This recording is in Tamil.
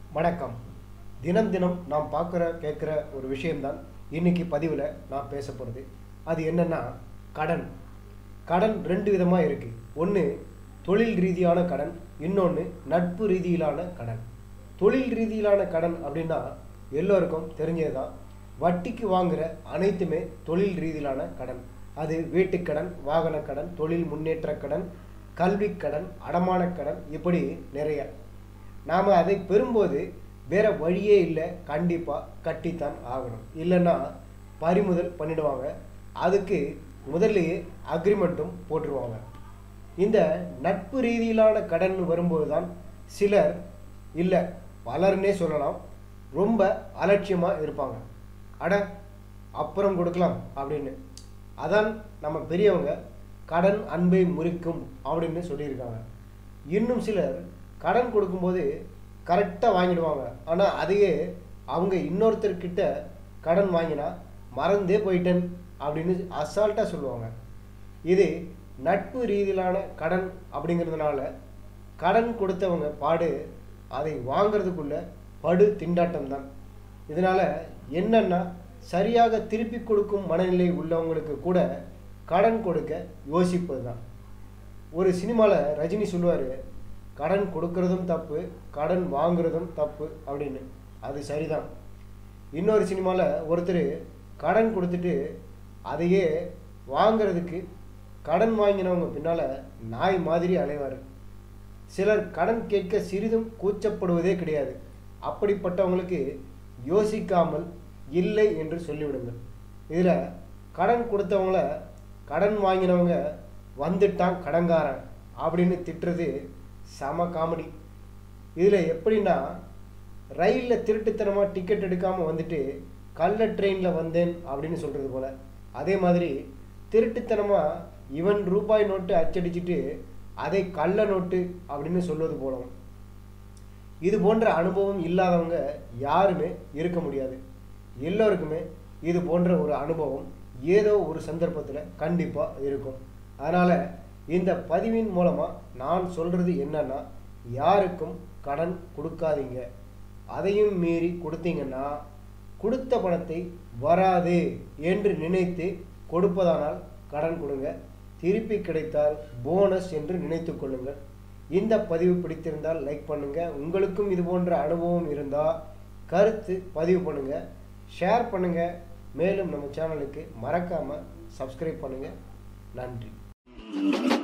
வணக்கம் தினம் தினம் நாம் பார்க்குற கேட்குற ஒரு விஷயம்தான் இன்னைக்கு பதிவில் நான் பேச போகிறது அது என்னன்னா கடன் கடன் ரெண்டு விதமாக இருக்குது ஒன்று தொழில் ரீதியான கடன் இன்னொன்று நட்பு ரீதியிலான கடன் தொழில் ரீதியிலான கடன் அப்படின்னா எல்லோருக்கும் தெரிஞ்சது தான் வட்டிக்கு வாங்குற அனைத்துமே தொழில் ரீதியிலான கடன் அது வீட்டுக்கடன் வாகனக் கடன் தொழில் முன்னேற்றக் கடன் கல்விக் கடன் அடமானக் கடன் இப்படி நிறைய நாம் அதை பெறும்போது வேற வழியே இல்லை கண்டிப்பாக கட்டித்தான் ஆகணும் இல்லைன்னா பறிமுதல் பண்ணிடுவாங்க அதுக்கு முதல்லயே அக்ரிமெண்ட்டும் போட்டுருவாங்க இந்த நட்பு ரீதியிலான கடன் வரும்போது தான் சிலர் இல்லை பலர்னே சொல்லலாம் ரொம்ப அலட்சியமாக இருப்பாங்க அட அப்புறம் கொடுக்கலாம் அப்படின்னு அதான் நம்ம பெரியவங்க கடன் அன்பை முறிக்கும் அப்படின்னு சொல்லியிருக்காங்க இன்னும் சிலர் கடன் கொடுக்கும்போது கரெக்டாக வாங்கிடுவாங்க ஆனால் அதையே அவங்க இன்னொருத்தர்கிட்ட கடன் வாங்கினா மறந்தே போயிட்டேன் அப்படின்னு அசால்ட்டாக சொல்லுவாங்க இது நட்பு ரீதியிலான கடன் அப்படிங்கிறதுனால கடன் கொடுத்தவங்க பாடு அதை வாங்குறதுக்குள்ள படு திண்டாட்டம் தான் இதனால் என்னன்னா சரியாக திருப்பி கொடுக்கும் மனநிலை உள்ளவங்களுக்கு கூட கடன் கொடுக்க யோசிப்பது தான் ஒரு சினிமாவில் ரஜினி சொல்லுவார் கடன் கொடுக்கறதும் தப்பு கடன் வாங்குறதும் தப்பு அப்படின்னு அது சரிதான் இன்னொரு சினிமாவில் ஒருத்தர் கடன் கொடுத்துட்டு அதையே வாங்குறதுக்கு கடன் வாங்கினவங்க பின்னால் நாய் மாதிரி அலைவார் சிலர் கடன் கேட்க சிறிதும் கூச்சப்படுவதே கிடையாது அப்படிப்பட்டவங்களுக்கு யோசிக்காமல் இல்லை என்று சொல்லிவிடுங்கள் இதில் கடன் கொடுத்தவங்கள கடன் வாங்கினவங்க வந்துட்டான் கடன்காரன் அப்படின்னு திட்டுறது செம காமெடி இதில் எப்படின்னா ரயிலில் திருட்டுத்தனமாக டிக்கெட் எடுக்காமல் வந்துட்டு கள்ள ட்ரெயினில் வந்தேன் அப்படின்னு சொல்கிறது போல் அதே மாதிரி திருட்டுத்தனமாக இவன் ரூபாய் நோட்டு அச்சடிச்சிட்டு அதை கள்ள நோட்டு அப்படின்னு சொல்வது போலவும் இது போன்ற அனுபவம் இல்லாதவங்க யாருமே இருக்க முடியாது எல்லோருக்குமே இது போன்ற ஒரு அனுபவம் ஏதோ ஒரு சந்தர்ப்பத்தில் கண்டிப்பாக இருக்கும் அதனால் இந்த பதிவின் மூலமாக நான் சொல்கிறது என்னன்னா யாருக்கும் கடன் கொடுக்காதீங்க அதையும் மீறி கொடுத்தீங்கன்னா கொடுத்த பணத்தை வராது என்று நினைத்து கொடுப்பதானால் கடன் கொடுங்க திருப்பி கிடைத்தால் போனஸ் என்று நினைத்து கொள்ளுங்கள் இந்த பதிவு பிடித்திருந்தால் லைக் பண்ணுங்க உங்களுக்கும் இது போன்ற அனுபவம் இருந்தால் கருத்து பதிவு பண்ணுங்க ஷேர் பண்ணுங்க மேலும் நம்ம சேனலுக்கு மறக்காம சப்ஸ்கிரைப் பண்ணுங்க நன்றி